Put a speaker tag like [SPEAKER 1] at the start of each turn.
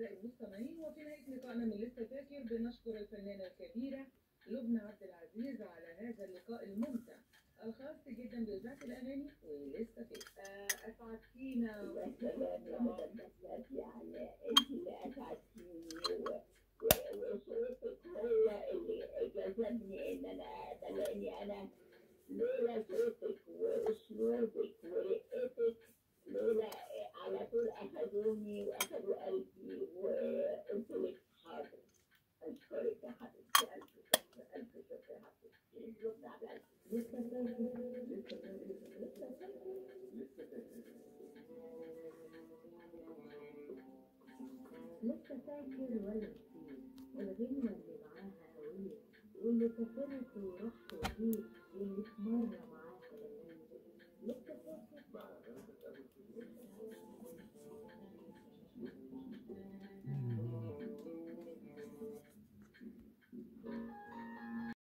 [SPEAKER 1] أعزائي المستمعين وفي نهاية لقائنا من لسه فاكر بنشكر الفنانة الكبيرة لبنى عبد العزيز على هذا اللقاء الممتع الخاص جدا بإذاعة الأغاني ولسه فاكر آه، أسعدتينا
[SPEAKER 2] يا سلام يا مدام بسات يعني انت اللي اسعدتيني و- و- وصوتك هو اللي جذبني ان انا اقعد لاني انا لولا صوتك واسلوبك ورقتك لولا على طول اخذوني واخذوا قلبي وقلت لك حاضر اشكرك يا حبيبتي الف شكر الف شكر يا حبيبتي لبنى عبد العزيز
[SPEAKER 1] لسه فاكر لسه فاكر لسه فاكر
[SPEAKER 3] لسه فاكر ولا نسيت الغنوة اللي معاها هوية واللي سافرت ورحت وجيت واللي في مرة معاها بنانجي لسه فاكر